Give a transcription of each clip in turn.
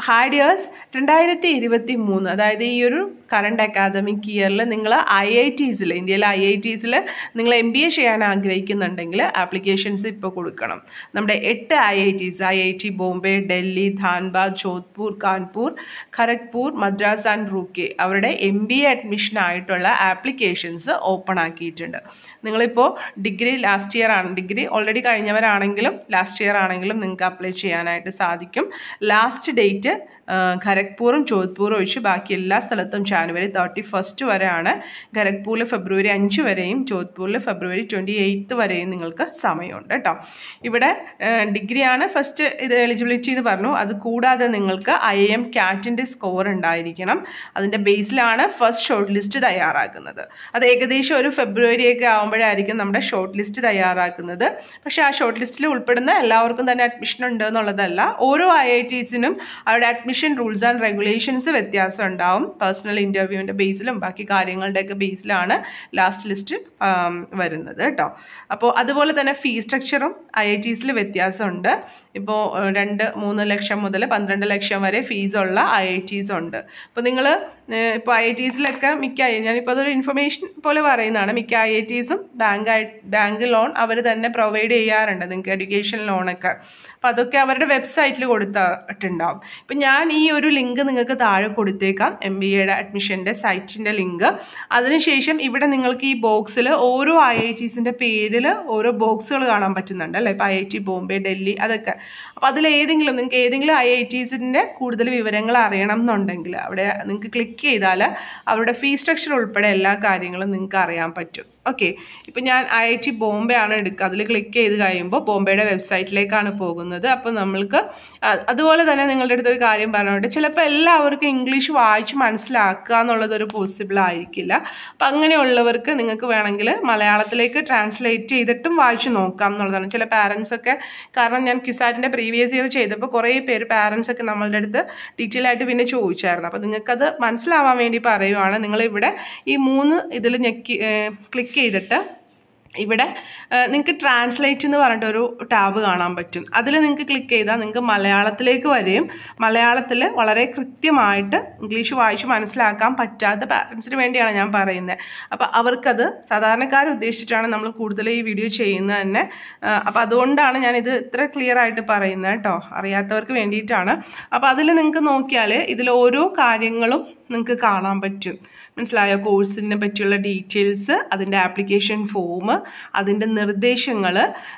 ഹാഡിയേഴ്സ് രണ്ടായിരത്തി ഇരുപത്തി മൂന്ന് അതായത് ഈ ഒരു കറണ്ട് അക്കാദമിക് ഇയറിൽ നിങ്ങൾ ഐ ഐ ടീസിൽ ഇന്ത്യയിലെ ഐ ഐ ടീസിൽ നിങ്ങൾ എം ബി എ ചെയ്യാൻ ആഗ്രഹിക്കുന്നുണ്ടെങ്കിൽ ആപ്ലിക്കേഷൻസ് ഇപ്പോൾ കൊടുക്കണം നമ്മുടെ എട്ട് I I Ts I I T Bombay Delhi Dhanbad Jodhpur Kanpur Kharagpur Madras and Roorkee അവരുടെ എം ബി എ അഡ്മിഷൻ ആയിട്ടുള്ള ആപ്ലിക്കേഷൻസ് ഓപ്പൺ ആക്കിയിട്ടുണ്ട് നിങ്ങളിപ്പോൾ ഡിഗ്രി ലാസ്റ്റ് ഇയർ ആണ് ഡിഗ്രി ഓൾറെഡി കഴിഞ്ഞവരാണെങ്കിലും ലാസ്റ്റ് ഇയർ ആണെങ്കിലും നിങ്ങൾക്ക് അപ്ലൈ ചെയ്യാനായിട്ട് സാധിക്കും ലാസ്റ്റ് ഡേറ്റ് ഖരഗ്പൂറും ജോധ്പൂറും ഒഴിച്ച് ബാക്കി എല്ലാ സ്ഥലത്തും ജാനുവരി തേർട്ടി ഫസ്റ്റ് വരെയാണ് ഖരഗ്പൂരിൽ ഫെബ്രുവരി അഞ്ച് വരെയും ജോധ്പൂരിൽ ഫെബ്രുവരി ട്വൻറ്റി എയ്ത്ത് വരെയും നിങ്ങൾക്ക് സമയമുണ്ട് കേട്ടോ ഇവിടെ ഡിഗ്രിയാണ് ഫസ്റ്റ് ഇത് എലിജിബിലിറ്റി എന്ന് പറഞ്ഞു അത് കൂടാതെ നിങ്ങൾക്ക് ഐ എം ക്യാറ്റിൻ്റെ സ്കോർ ഉണ്ടായിരിക്കണം അതിൻ്റെ ബേസിലാണ് ഫസ്റ്റ് ഷോർട്ട് ലിസ്റ്റ് തയ്യാറാക്കുന്നത് അത് ഏകദേശം ഒരു ഫെബ്രുവരിയൊക്കെ ആകുമ്പോഴായിരിക്കും നമ്മുടെ ഷോർട്ട് ലിസ്റ്റ് തയ്യാറാക്കുന്നത് പക്ഷേ ആ ഷോർട്ട് ലിസ്റ്റിൽ ഉൾപ്പെടുന്ന എല്ലാവർക്കും തന്നെ അഡ്മിഷൻ ഉണ്ട് എന്നുള്ളതല്ല ഓരോ ഐ ഐ ടീസിനും അവരുടെ അഡ്മിഷൻ റൂൾസ് ആൻഡ് റെഗുലേഷൻസ് വ്യത്യാസം ഉണ്ടാവും പേഴ്സണൽ ഇൻ്റർവ്യൂവിൻ്റെ ബേസിലും ബാക്കി കാര്യങ്ങളുടെയൊക്കെ ബേസിലാണ് ലാസ്റ്റ് ലിസ്റ്റ് വരുന്നത് കേട്ടോ അപ്പോൾ അതുപോലെ തന്നെ ഫീ സ്ട്രക്ചറും ഐ ഐ ടീസിൽ വ്യത്യാസമുണ്ട് ഇപ്പോൾ രണ്ട് മൂന്ന് ലക്ഷം മുതൽ പന്ത്രണ്ട് ലക്ഷം വരെ ഫീസുള്ള ഐ ഐ ടീസ് ഉണ്ട് അപ്പോൾ നിങ്ങൾ ഇപ്പോൾ ഐ ഐ ടീസിലൊക്കെ മിക്ക ഞാനിപ്പോൾ അതൊരു ഇൻഫർമേഷൻ പോലെ പറയുന്നതാണ് മിക്ക ഐ ഐ ടീസും ബാങ്ക് ബാങ്ക് ലോൺ അവർ തന്നെ പ്രൊവൈഡ് ചെയ്യാറുണ്ട് നിങ്ങൾക്ക് എഡ്യൂക്കേഷൻ ലോണൊക്കെ അപ്പോൾ അതൊക്കെ അവരുടെ വെബ്സൈറ്റിൽ കൊടുത്തിട്ടുണ്ടാവും ഇപ്പം ഞാൻ ഈ ഒരു ലിങ്ക് നിങ്ങൾക്ക് താഴെ കൊടുത്തേക്കാം എം ബി എയുടെ അഡ്മിഷൻ്റെ സൈറ്റിൻ്റെ ലിങ്ക് അതിനുശേഷം ഇവിടെ നിങ്ങൾക്ക് ഈ ബോക്സിൽ ഓരോ ഐ ഐ ടീസിൻ്റെ പേരിൽ ഓരോ ബോക്സുകൾ കാണാൻ പറ്റുന്നുണ്ട് അല്ലേ ഇപ്പോൾ I I T Bombay Delhi അതൊക്കെ അപ്പോൾ അതിൽ ഏതെങ്കിലും നിങ്ങൾക്ക് ഏതെങ്കിലും ഐ ഐ ടീസിൻ്റെ കൂടുതൽ വിവരങ്ങൾ അറിയണം എന്നുണ്ടെങ്കിൽ അവിടെ നിങ്ങൾക്ക് ക്ലിക്ക് ചെയ്താൽ അവരുടെ ഫീ സ്ട്രക്ചർ ഉൾപ്പെടെ എല്ലാ കാര്യങ്ങളും നിങ്ങൾക്ക് അറിയാൻ പറ്റും ഓക്കെ ഇപ്പം ഞാൻ ഐ ഐ ടി ബോംബെ ആണ് എടുക്കുക അതിൽ ക്ലിക്ക് ചെയ്ത് കഴിയുമ്പോൾ ബോംബെയുടെ വെബ്സൈറ്റിലേക്കാണ് പോകുന്നത് അപ്പോൾ നമ്മൾക്ക് അതുപോലെ തന്നെ നിങ്ങളുടെ അടുത്തൊരു കാര്യം പറഞ്ഞുകൊണ്ട് ചിലപ്പോൾ എല്ലാവർക്കും ഇംഗ്ലീഷ് വായിച്ച് മനസ്സിലാക്കുക എന്നുള്ളതൊരു പോസിബിൾ ആയിരിക്കില്ല അപ്പം അങ്ങനെയുള്ളവർക്ക് നിങ്ങൾക്ക് വേണമെങ്കിൽ മലയാളത്തിലേക്ക് ട്രാൻസ്ലേറ്റ് ചെയ്തിട്ടും വായിച്ച് നോക്കാം എന്നുള്ളതാണ് ചില പാരൻസ് ഒക്കെ കാരണം ഞാൻ ക്യുസാറ്റിൻ്റെ പ്രീവിയസ് ഇയർ ചെയ്തപ്പോൾ കുറേ പേര് പാരൻസ് ഒക്കെ നമ്മളുടെ അടുത്ത് ഡീറ്റെയിൽ ആയിട്ട് പിന്നെ ചോദിച്ചായിരുന്നു അപ്പോൾ നിങ്ങൾക്കത് മനസ്സിലാവാൻ വേണ്ടി പറയുവാണ് നിങ്ങളിവിടെ ഈ മൂന്ന് ഇതിൽ ഞെക്കി ക്ലിക്ക് ചെയ്തിട്ട് ഇവിടെ നിങ്ങൾക്ക് ട്രാൻസ്ലേറ്റ് എന്ന് പറഞ്ഞിട്ടൊരു ടാബ് കാണാൻ പറ്റും അതിൽ നിങ്ങൾക്ക് ക്ലിക്ക് ചെയ്താൽ നിങ്ങൾക്ക് മലയാളത്തിലേക്ക് വരെയും മലയാളത്തിൽ വളരെ കൃത്യമായിട്ട് ഇംഗ്ലീഷ് വായിച്ച് മനസ്സിലാക്കാൻ പറ്റാത്ത പാരൻസിന് വേണ്ടിയാണ് ഞാൻ പറയുന്നത് അപ്പോൾ അവർക്കത് സാധാരണക്കാരെ ഉദ്ദേശിച്ചിട്ടാണ് നമ്മൾ കൂടുതൽ ഈ വീഡിയോ ചെയ്യുന്നത് തന്നെ അപ്പോൾ അതുകൊണ്ടാണ് ഞാനിത് ഇത്ര ക്ലിയർ ആയിട്ട് പറയുന്നത് കേട്ടോ അറിയാത്തവർക്ക് വേണ്ടിയിട്ടാണ് അപ്പോൾ അതിൽ നിങ്ങൾക്ക് നോക്കിയാൽ ഇതിൽ ഓരോ കാര്യങ്ങളും നിങ്ങൾക്ക് കാണാൻ പറ്റും മനസ്സിലായോ കോഴ്സിനെ പറ്റിയുള്ള ഡീറ്റെയിൽസ് അതിൻ്റെ ആപ്ലിക്കേഷൻ ഫോം അതിൻ്റെ നിർദ്ദേശങ്ങൾ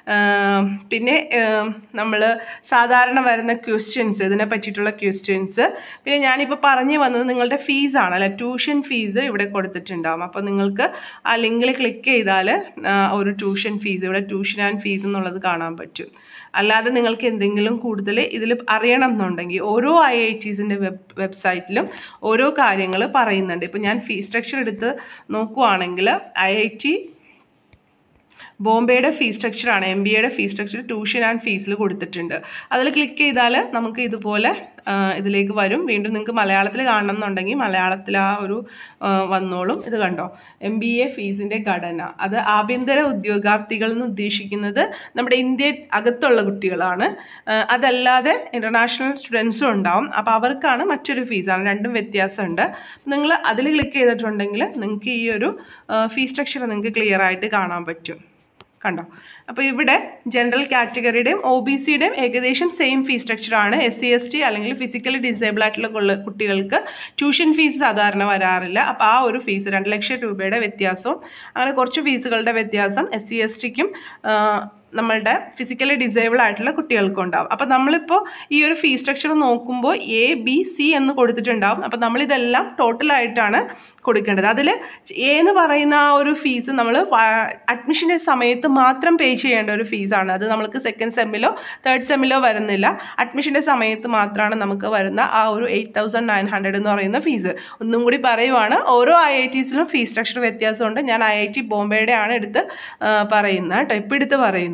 പിന്നെ നമ്മൾ സാധാരണ വരുന്ന ക്വസ്റ്റ്യൻസ് ഇതിനെ പറ്റിയിട്ടുള്ള ക്വസ്റ്റ്യൻസ് പിന്നെ ഞാനിപ്പോൾ പറഞ്ഞു വന്നത് നിങ്ങളുടെ ഫീസാണ് അല്ലെ ട്യൂഷൻ ഫീസ് ഇവിടെ കൊടുത്തിട്ടുണ്ടാവും അപ്പോൾ നിങ്ങൾക്ക് ആ ലിങ്കിൽ ക്ലിക്ക് ചെയ്താൽ ഒരു ട്യൂഷൻ ഫീസ് ഇവിടെ ട്യൂഷൻ ആൻഡ് ഫീസ് എന്നുള്ളത് കാണാൻ പറ്റും അല്ലാതെ നിങ്ങൾക്ക് എന്തെങ്കിലും കൂടുതൽ ഇതിൽ അറിയണം എന്നുണ്ടെങ്കിൽ ഓരോ ഐ ഐ ടീസിൻ്റെ വെബ് വെബ്സൈറ്റിലും ഓരോ കാര്യങ്ങൾ പറയുന്നുണ്ട് ഇപ്പോൾ ഞാൻ ഫീ സ്ട്രക്ചർ എടുത്ത് നോക്കുവാണെങ്കിൽ ഐ ഐ ടി ബോംബെയുടെ ഫീ സ്ട്രക്ചറാണ് എം ബി എയുടെ ഫീ സ്ട്രക്ചർ ട്യൂഷൻ ആൻഡ് ഫീസിൽ കൊടുത്തിട്ടുണ്ട് അതിൽ ക്ലിക്ക് ചെയ്താൽ നമുക്ക് ഇതുപോലെ ഇതിലേക്ക് വരും വീണ്ടും നിങ്ങൾക്ക് മലയാളത്തിൽ കാണണം എന്നുണ്ടെങ്കിൽ മലയാളത്തിൽ ആ ഒരു വന്നോളും ഇത് കണ്ടോ എം ബി എ ഫീസിൻ്റെ ഘടന അത് ആഭ്യന്തര ഉദ്യോഗാർത്ഥികൾ എന്ന് ഉദ്ദേശിക്കുന്നത് നമ്മുടെ ഇന്ത്യ അകത്തുള്ള കുട്ടികളാണ് അതല്ലാതെ ഇൻ്റർനാഷണൽ സ്റ്റുഡൻസും ഉണ്ടാവും അപ്പോൾ അവർക്കാണ് മറ്റൊരു ഫീസാണ് രണ്ടും വ്യത്യാസമുണ്ട് നിങ്ങൾ അതിൽ ക്ലിക്ക് ചെയ്തിട്ടുണ്ടെങ്കിൽ നിങ്ങൾക്ക് ഈ ഒരു ഫീ സ്ട്രക്ചർ നിങ്ങൾക്ക് ക്ലിയർ ആയിട്ട് കാണാൻ പറ്റും കണ്ടോ അപ്പോൾ ഇവിടെ ജനറൽ കാറ്റഗറിയുടെയും ഒ ബി സിയുടെയും ഏകദേശം സെയിം ഫീ സ്ട്രക്ചറാണ് എസ് സി എസ് ടി അല്ലെങ്കിൽ ഫിസിക്കലി ഡിസേബിൾ ആയിട്ടുള്ള കുട്ടികൾക്ക് ട്യൂഷൻ ഫീസ് സാധാരണ വരാറില്ല അപ്പോൾ ആ ഒരു ഫീസ് രണ്ട് ലക്ഷം രൂപയുടെ വ്യത്യാസവും അങ്ങനെ കുറച്ച് ഫീസുകളുടെ വ്യത്യാസം എസ് സി എസ് ടിക്കും നമ്മളുടെ ഫിസിക്കലി ഡിസേബിൾ ആയിട്ടുള്ള കുട്ടികൾക്കും ഉണ്ടാവും അപ്പോൾ നമ്മളിപ്പോൾ ഈ ഒരു ഫീ സ്ട്രക്ചർ നോക്കുമ്പോൾ എ ബി സി എന്ന് കൊടുത്തിട്ടുണ്ടാവും അപ്പോൾ നമ്മളിതെല്ലാം ടോട്ടലായിട്ടാണ് കൊടുക്കേണ്ടത് അതിൽ എ എന്ന് പറയുന്ന ആ ഒരു ഫീസ് നമ്മൾ അഡ്മിഷൻ്റെ സമയത്ത് മാത്രം പേ ചെയ്യേണ്ട ഒരു ഫീസാണ് അത് നമുക്ക് സെക്കൻഡ് സെമ്മിലോ തേർഡ് സെമ്മിലോ വരുന്നില്ല അഡ്മിഷൻ്റെ സമയത്ത് മാത്രമാണ് നമുക്ക് വരുന്ന ആ ഒരു എയ്റ്റ് തൗസൻഡ് നയൻ ഹൺഡ്രഡ് എന്ന് പറയുന്ന ഫീസ് ഒന്നും കൂടി പറയുവാണ് ഓരോ ഐ ഐ ടീസിലും ഫീസ് സ്ട്രക്ചർ വ്യത്യാസമുണ്ട് ഞാൻ ഐ ഐ ടി ബോംബെയുടെ ആണ് എടുത്ത് പറയുന്നത് കേട്ടോ ഇപ്പോൾ എടുത്ത് പറയുന്നത്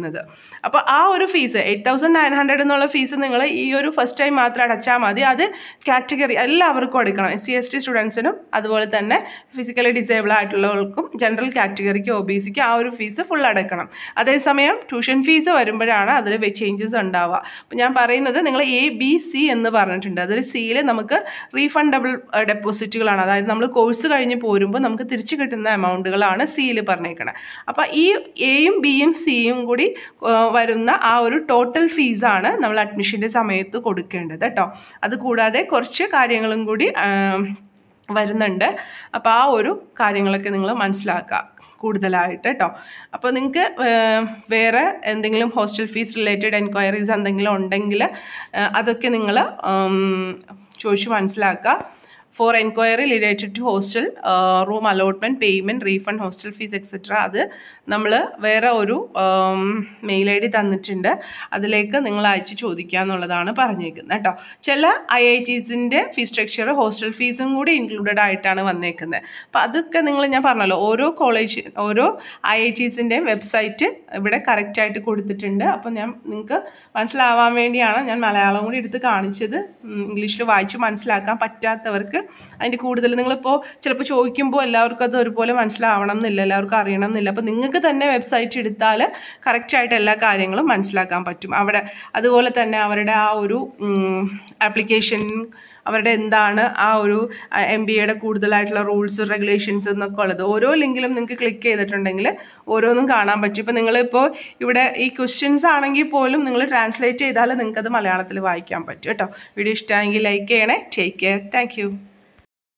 പറയുന്നത് അപ്പോൾ ആ ഒരു fees eight thousand nine hundred എന്നുള്ള ഫീസ് നിങ്ങൾ ഈ ഒരു ഫസ്റ്റ് ടൈം മാത്രം അടച്ചാൽ മതി അത് കാറ്റഗറി എല്ലാവർക്കും അടക്കണം എസ് സി എസ് ടി സ്റ്റുഡൻസിനും അതുപോലെ തന്നെ ഫിസിക്കലി ഡിസേബിൾ ആയിട്ടുള്ളവർക്കും ജനറൽ കാറ്റഗറിക്ക് ഒ ബി സിക്ക് ആ ഒരു ഫീസ് ഫുൾ അടക്കണം അതേസമയം ട്യൂഷൻ ഫീസ് വരുമ്പോഴാണ് അതിൽ ചേഞ്ചസ് ഉണ്ടാവുക അപ്പം ഞാൻ പറയുന്നത് നിങ്ങൾ എ ബി സി എന്ന് പറഞ്ഞിട്ടുണ്ട് അതിൽ സിയിൽ നമുക്ക് റീഫണ്ടബിൾ ഡെപ്പോസിറ്റുകളാണ് അതായത് നമ്മൾ കോഴ്സ് കഴിഞ്ഞ് പോരുമ്പോൾ നമുക്ക് തിരിച്ചു കിട്ടുന്ന എമൗണ്ടുകളാണ് സിയിൽ പറഞ്ഞേക്കണത് അപ്പോൾ ഈ എയും ബിയും സിയും കൂടി ആ, വരുന്ന ആ ഒരു ടോട്ടൽ ഫീസാണ് നമ്മൾ അഡ്മിഷൻ്റെ സമയത്ത് കൊടുക്കേണ്ടത് കേട്ടോ അത് കൂടാതെ കുറച്ച് കാര്യങ്ങളും കൂടി ആ, വരുന്നുണ്ട് അപ്പോൾ ആ ഒരു കാര്യങ്ങളൊക്കെ നിങ്ങൾ മനസ്സിലാക്കുക കൂടുതലായിട്ട് കേട്ടോ അപ്പോൾ നിങ്ങൾക്ക് വേറെ എന്തെങ്കിലും ഹോസ്റ്റൽ ഫീസ് റിലേറ്റഡ് എൻക്വയറീസ് എന്തെങ്കിലും ഉണ്ടെങ്കിൽ ആ, അതൊക്കെ നിങ്ങൾ ചോദിച്ച് മനസ്സിലാക്കുക for enquiry related to hostel room allotment payment refund hostel fees etcetera അത് നമ്മൾ വേറെ ഒരു മെയിൽ ഐ ഡി തന്നിട്ടുണ്ട് അതിലേക്ക് നിങ്ങൾ അയച്ച് ചോദിക്കുക എന്നുള്ളതാണ് പറഞ്ഞേക്കുന്നത് കേട്ടോ ചില ഐ ഐ ടീസിൻ്റെ ഫീസ് സ്ട്രക്ചർ ഹോസ്റ്റൽ ഫീസും കൂടി ഇൻക്ലൂഡഡ് ആയിട്ടാണ് വന്നേക്കുന്നത് അപ്പോൾ അതൊക്കെ നിങ്ങൾ ഞാൻ പറഞ്ഞല്ലോ ഓരോ കോളേജ് ഓരോ ഐ ഐ ടീസിൻ്റെയും വെബ്സൈറ്റ് ഇവിടെ കറക്റ്റായിട്ട് കൊടുത്തിട്ടുണ്ട് അപ്പോൾ ഞാൻ നിങ്ങൾക്ക് മനസ്സിലാവാൻ വേണ്ടിയാണ് ഞാൻ മലയാളം കൂടി എടുത്ത് കാണിച്ചത് ഇംഗ്ലീഷിൽ വായിച്ച് മനസ്സിലാക്കാൻ പറ്റാത്തവർക്ക് അതിൻ്റെ കൂടുതൽ നിങ്ങളിപ്പോൾ ചിലപ്പോൾ ചോദിക്കുമ്പോൾ എല്ലാവർക്കും അത് ഒരുപോലെ മനസ്സിലാവണം എന്നില്ല എല്ലാവർക്കും അറിയണം എന്നില്ല അപ്പോൾ നിങ്ങൾക്ക് തന്നെ വെബ്സൈറ്റ് എടുത്താൽ കറക്റ്റായിട്ട് എല്ലാ കാര്യങ്ങളും മനസ്സിലാക്കാൻ പറ്റും അവിടെ അതുപോലെ തന്നെ അവരുടെ ആ ഒരു ആപ്ലിക്കേഷൻ അവരുടെ എന്താണ് ആ ഒരു എം ബി എയുടെ കൂടുതലായിട്ടുള്ള റൂൾസ് റെഗുലേഷൻസ് എന്നൊക്കെ ഉള്ളത് ഓരോ ലിങ്കിലും നിങ്ങൾക്ക് ക്ലിക്ക് ചെയ്തിട്ടുണ്ടെങ്കിൽ ഓരോന്നും കാണാൻ പറ്റും ഇപ്പോൾ നിങ്ങളിപ്പോൾ ഇവിടെ ഈ ക്വസ്റ്റ്യൻസ് ആണെങ്കിൽ പോലും നിങ്ങൾ ട്രാൻസ്ലേറ്റ് ചെയ്താൽ നിങ്ങൾക്കത് മലയാളത്തിൽ വായിക്കാൻ പറ്റും കേട്ടോ വീഡിയോ ഇഷ്ടമായെങ്കിൽ ലൈക്ക് ചെയ്യണേ ടേക്ക് കെയർ താങ്ക്